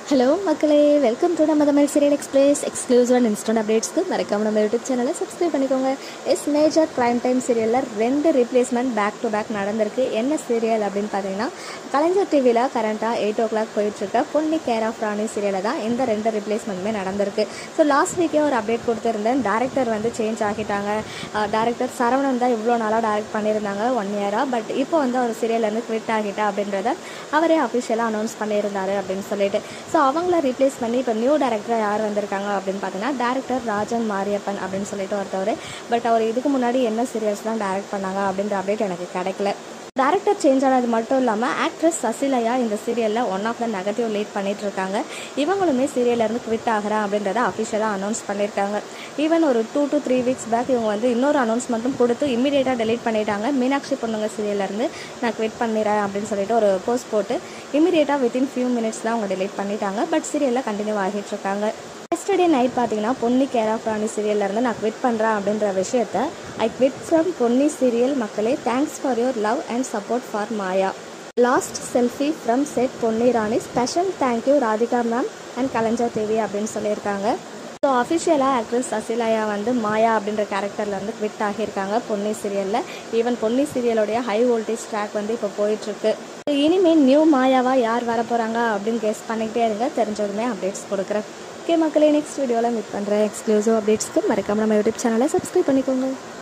hello மக்களே welcome to நம்ம Tamil serial express exclusive and instant அப்டேட்ஸ்க்கு மறக்காம நம்ம யூடியூப் சேனலை சப்ஸ்கிரைப் பண்ணிக்கோங்க எஸ் மேஜர் ப்ரைம் டைம் சீரியலில் ரெண்டு ரீப்ளேஸ்மெண்ட் பேக் டு பேக் நடந்திருக்கு என்ன சீரியல் அப்படின்னு பார்த்தீங்கன்னா கலைஞர் டிவியில் கரண்ட்டாக எயிட் ஓ கிளாக் போயிட்டுருக்க பொன்னி கேர் ஆஃப் ராணி சீரியலில் தான் இந்த ரெண்டு ரீப்ளேஸ்மெண்ட்டுமே நடந்திருக்கு ஸோ லாஸ்ட் வீக்கே ஒரு அப்டேட் கொடுத்துருந்தேன் டேரக்டர் வந்து சேஞ்ச் ஆகிட்டாங்க டேரக்டர் சரவணன் தான் இவ்வளோ நாளாக டேரக்ட் பண்ணியிருந்தாங்க ஒன் இயராக பட் இப்போ வந்து அவர் சீரியல்லேருந்து குவிட் ஆகிட்டா அப்படின்றத அவரே அஃபிஷியலாக அனௌன்ஸ் பண்ணியிருந்தாரு அப்படின்னு சொல்லிட்டு ஸோ அவங்கள ரீப்ளேஸ் பண்ணி இப்போ நியூ டேரக்டர் யார் வந்திருக்காங்க அப்படின்னு பார்த்தீங்கன்னா டேரக்டர் ராஜன் மாரியப்பன் அப்படின்னு சொல்லிட்டு ஒருத்தவர் பட் அவர் இதுக்கு முன்னாடி என்ன சீரியல்ஸ் தான் டேரக்ட் பண்ணாங்க அப்படின்ற அப்டேட் எனக்கு கிடைக்கல டேரக்டர் சேஞ்ச் ஆனது மட்டும் இல்லாமல் ஆக்ட்ரஸ் சசிலையா இந்த சீரியலில் one of the negative lead பண்ணிட்டு இருக்காங்க இவங்களுமே சீரியல்லேருந்து குவிட் ஆகிறேன் அப்படின்றத அஃபிஷியலாக அனௌன்ஸ் பண்ணியிருக்காங்க ஈவன் ஒரு two to three weeks back இவங்க வந்து இன்னொரு அனௌன்ஸ்மெண்ட்டும் கொடுத்து இமீடியட்டாக டெலீட் பண்ணிட்டாங்க மீனாட்சி பொண்ணுங்க சீரியல்லேருந்து நான் குவிட் பண்ணிடுறேன் அப்படின்னு சொல்லிட்டு ஒரு போஸ்ட் போட்டு இமீடியட்டாக வித்தின் ஃபியூ மினிட்ஸில் அவங்க டெலீட் பண்ணிட்டாங்க பட் சீரியலில் கண்டினியூ ஆகிட்டு இருக்காங்க எஸ்டர்டே நைட் பார்த்தீங்கன்னா பொன்னி கேர் ஆஃப் ராணி சீரியல்லேருந்து நான் குவிட் பண்ணுறேன் அப்படின்ற விஷயத்த I quit from Ponni serial மக்களே thanks for your love and support for Maya last selfie from set Ponni Rani special thank you Radhika ma'am and Kalaignar Devi அப்படின்னு சொல்லியிருக்காங்க ஸோ அஃபிஷியலாக ஆக்ட்ரஸ் சசிலாயா வந்து மாயா அப்படின்ற கேரக்டரில் வந்து குவிட் ஆகியிருக்காங்க பொன்னி சீரியலில் ஈவன் பொன்னி சீரியலோடைய ஹை வோல்டேஜ் ட்ராக் வந்து இப்போ போயிட்டுருக்கு இனிமேல் நியூ மாயாவா யார் வர போகிறாங்க அப்படின்னு கெஸ் பண்ணிக்கிட்டே இருங்க தெரிஞ்சதுமே அப்டேட்ஸ் கொடுக்குறேன் ஓகே மக்களே நெக்ஸ்ட் வீடியோவில் மீட் பண்ணுறேன் எக்ஸ்க்ளூசிவ் அப்டேட்ஸ்க்கு மறக்காம நம்ம யூடியூப் சேனலை சப்ஸ்கிரைப் பண்ணிக்கோங்க